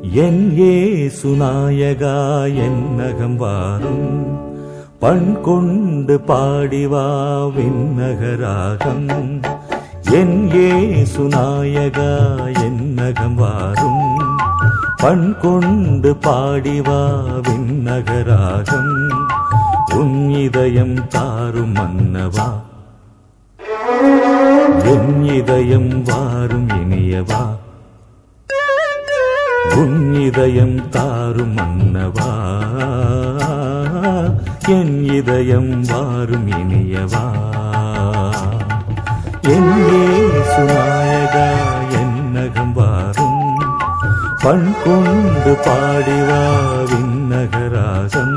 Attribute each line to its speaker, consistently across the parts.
Speaker 1: என் ஏசுநாயகா என்னகம் வாரும் பண் கொண்டு பாடிவா விண்ணகராகம் என் ஏசுநாயகா என்னகம் வாரும் பண் கொண்டு பாடிவா விண்ணகராகம் உன் இதயம் தாரும் மன்னவா என் இதயம் வாரும் இனியவா உன் இதயம் தாரும் மன்னவா என் இதயம் வாரும் இனியவா என் சுநாயகா என்னகம் வாரும் பண் கொண்டு பாடிவா விண்ணகராகம்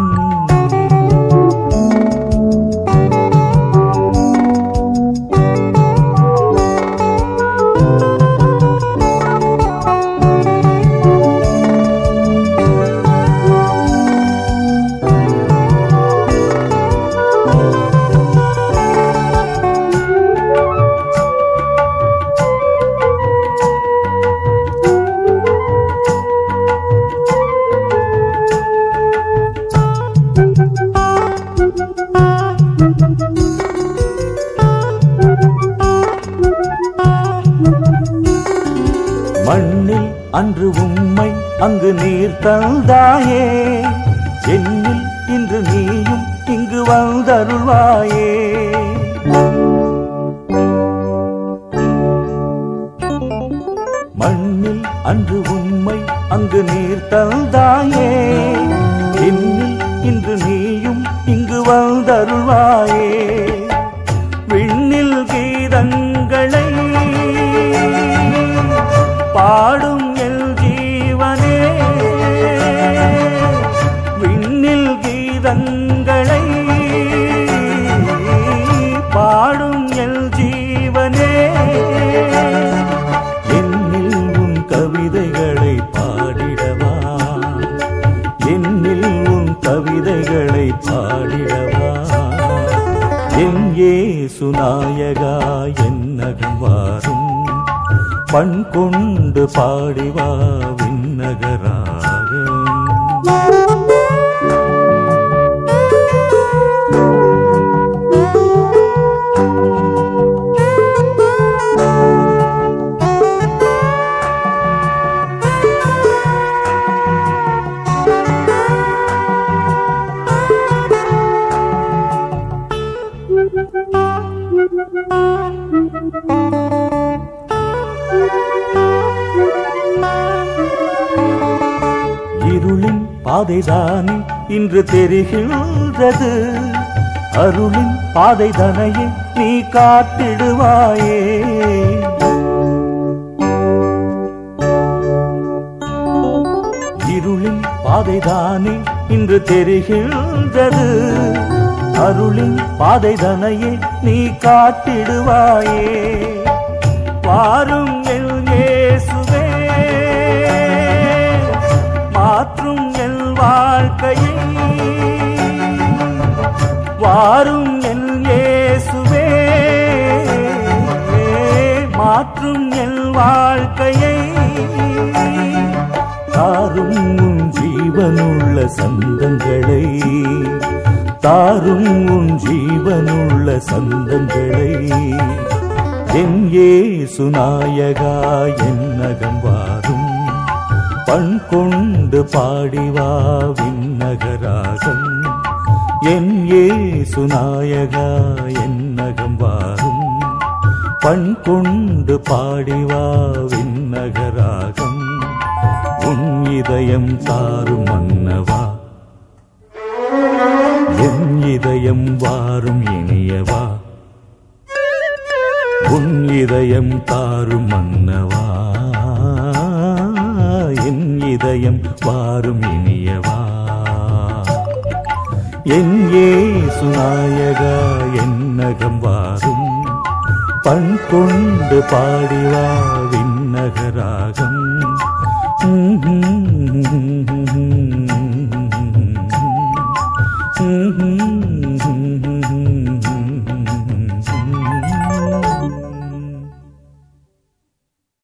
Speaker 1: மண்ணில் அன்று உம்மை அங்கு நீர் தந்தாயே என்னில் இன்று நீயும் இங்கு வந்தருள்வாயே மண்ணில் அன்று உம்மை அங்கு நீர் தந்தாயே என்னில் இன்று நீயும் இங்கு வந்தருள்வாயே விண்ணில் கீதங்களை பாடும் எல் ஜீவனே விண்ணில் கீதங்களை பாடும் எல் ஜீவனே என்னில் உன் கவிதைகளை பாடிடவா என்னில் உன் கவிதைகளை பாடிடவா என் ஏசுநாயகா என்னகம் வாரும் பண் கொண்டு பாடிவா விண்ணகராகம் இருளின் பாதைதானே இன்று தெரிகின்றது அருளின் பாதைதனையே நீ காட்டிடுவாயே இருளின் பாதைதானே இன்று தெரிகின்றது அருளின் பாதைதனையே நீ காட்டிடுவாயே வாரும் எல் இயேசுவே மாற்றும் என் வாழ்க்கையை வாரும் என் இயேசுவே மாற்றும் என் வாழ்க்கையை தாரும் உன் ஜீவனுள்ள சந்தங்களை தாரும் உன் ஜீவனுள்ள சந்தங்களை என் ஏசுநாயகா என்னகம் வாரும் பண் கொண்டு பாடிவா விண்ணகராகம் என் ஏசுநாயகா என்னகம் வாரும் பண் கொண்டு பாடிவா விண்ணகராகம் உன் இதயம் தாரும் மன்னவா என் இதயம் வாரும் இனியவா உன் இதயம் தாரும் மன்னவா என் இதயம் வாரும் இனியவா என் ஏசுநாயகா என்னகம் வாரும் பண் கொண்டு பாடிவா விண்ணகராகம்